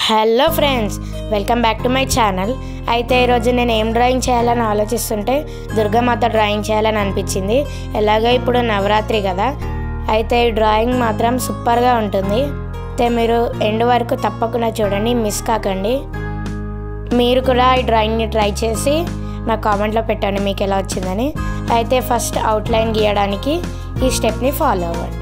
hello friends welcome back to my channel అయితే ఈరోజు నేను ఏం డ్రాయింగ్ చేయాలని ఆలోచిస్తుంటే దుర్గామాత డ్రాయింగ్ చేయాలని అనిపించింది ఎలాగో ఇప్పుడు నవరాత్రి కదా అయితే ఈ డ్రాయింగ్ మాత్రం సూపర్గా ఉంటుంది అయితే మీరు ఎండ్ వరకు తప్పకుండా చూడండి మిస్ కాకండి మీరు కూడా ఈ డ్రాయింగ్ని ట్రై చేసి నా కామెంట్లో పెట్టండి మీకు ఎలా వచ్చిందని అయితే ఫస్ట్ అవుట్లైన్ గీయడానికి ఈ స్టెప్ని ఫాలో అవ్వండి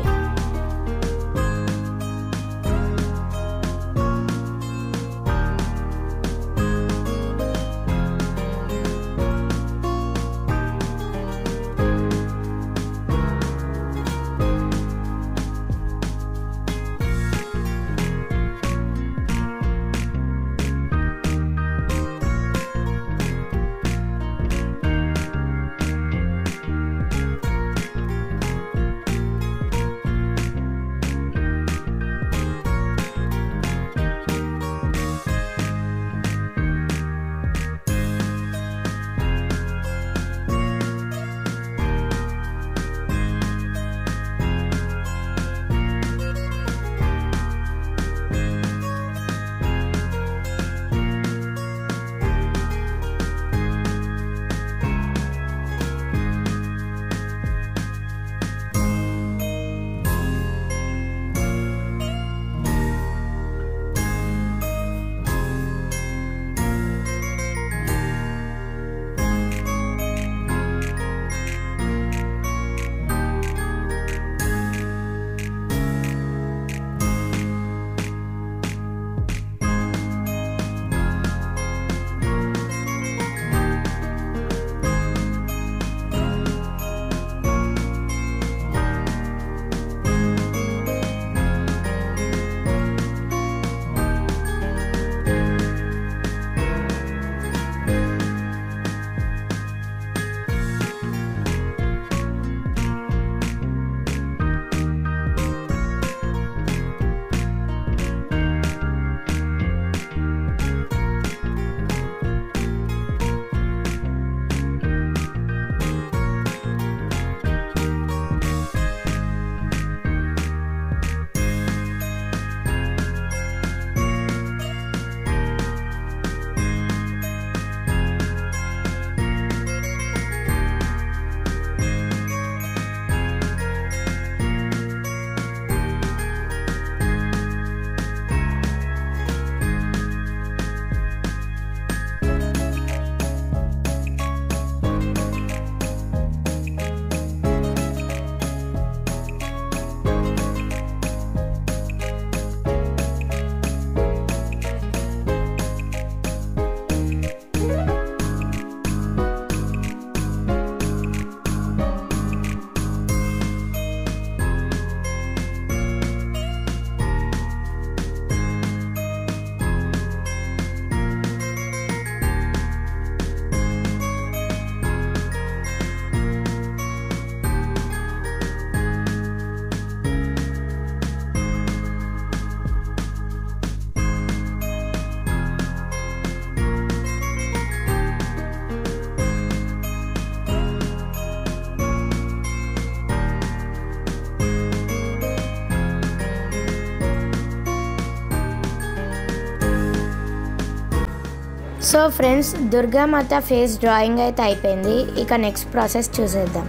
so friends Durgamata face drawing అయితే అయిపోయింది ఇక నెక్స్ట్ ప్రాసెస్ చూసేద్దాం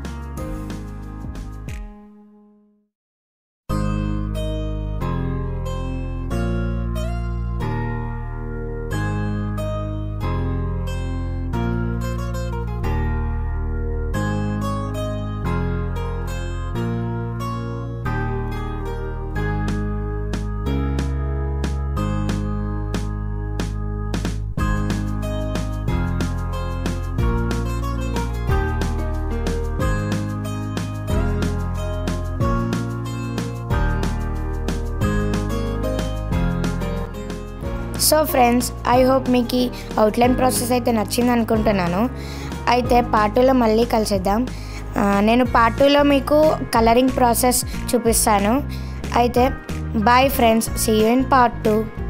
సో ఫ్రెండ్స్ ఐ హోప్ మీకు ఈ అవుట్లైన్ ప్రాసెస్ అయితే నచ్చింది అనుకుంటున్నాను అయితే పార్ట్ టూలో మళ్ళీ కలిసిద్దాం ఆ, నేను పార్ట్ టూలో మీకు కలరింగ్ ప్రాసెస్ చూపిస్తాను అయితే bye friends see you in part two